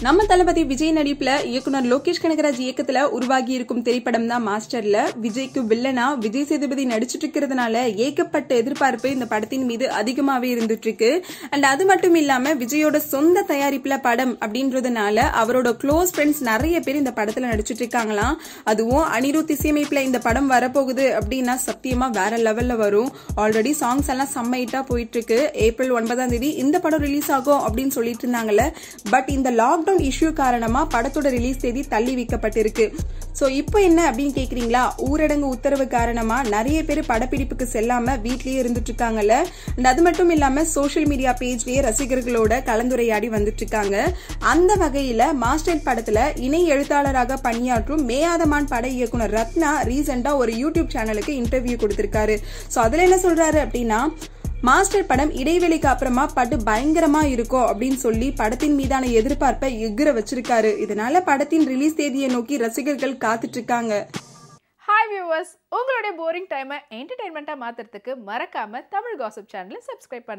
நம்ம தளபதி விஜய் நடிப்புல இயக்குனர் லோகேஷ் கனகராஜ் இயக்கத்துல உருவாகி இருக்கும் திரைப்படம் தான் மாஸ்டர்ல விஜய்க்கு வில்லனா விஜய் சேதுபதி நடிச்சிட்டு இருக்கிறதுனால ஏகப்பட்ட எதிர்பார்ப்பு இந்த படத்தின் மீது அதிகமாவே இருந்துட்டு இருக்கு அண்ட் அது மட்டும் இல்லாம விஜயோட சொந்த தயாரிப்புல படம் அப்படின்றதுனால அவரோட க்ளோஸ் ஃப்ரெண்ட்ஸ் நிறைய பேர் இந்த படத்துல நடிச்சிட்டு இருக்காங்களாம் அதுவும் அனிருத் இசையமைப்புல இந்த படம் வரப்போகுது அப்படின்னா சத்தியமா வேற லெவல்ல வரும் ஆல்ரெடி சாங்ஸ் எல்லாம் செம்மைட்டா போயிட்டு இருக்கு ஏப்ரல் ஒன்பதாம் தேதி இந்த படம் ரிலீஸ் ஆகும் அப்படின்னு சொல்லிட்டு இருந்தாங்கல்ல பட் இந்த லாக்டவுன் இஷ்யூ காரணமா படத்தோட ரிலீஸ் தேதி தள்ளி வைக்கப்பட்டிருக்கு சோ இப்போ என்ன அப்படின்னு கேக்குறீங்களா ஊரடங்கு உத்தரவு காரணமா நிறைய பேர் படப்பிடிப்புக்கு செல்லாம வீட்லயே இருந்துட்டு இருக்காங்கல்ல And அது மட்டும் இல்லாம சோஷியல் மீடியா பேஜ்லயே ரசிகர்களோட கலந்துரையாடி வந்துட்டு இருக்காங்க அந்த வகையில மாஸ்டர் படத்துல இணை எழுத்தாளராக பணியாற்றும் மேயாதமான் பட இயக்குனர் ரத்னா ரீசெண்டா ஒரு யூடியூப் சேனலுக்கு இன்டர்வியூ கொடுத்திருக்காரு சோ அதுல என்ன சொல்றாரு அப்படின்னா மாஸ்டர் படம் இடைவெளிக்கு அப்புறமா பட்டு பயங்கரமா இருக்கும் அப்படின்னு சொல்லி படத்தின் மீதான எதிர்பார்ப்பை எகுற வச்சிருக்காரு இதனால படத்தின் ரிலீஸ் தேதியை நோக்கி ரசிகர்கள் காத்துட்டு இருக்காங்க ஹாய் வியூவர்ஸ் உங்களுடைய போரிங் டைமை என்டர்டைன்மெண்ட்டாக மாற்றுறதுக்கு மறக்காமல் தமிழ் காசிப் சேனலை சப்ஸ்கிரைப் பண்ணுங்க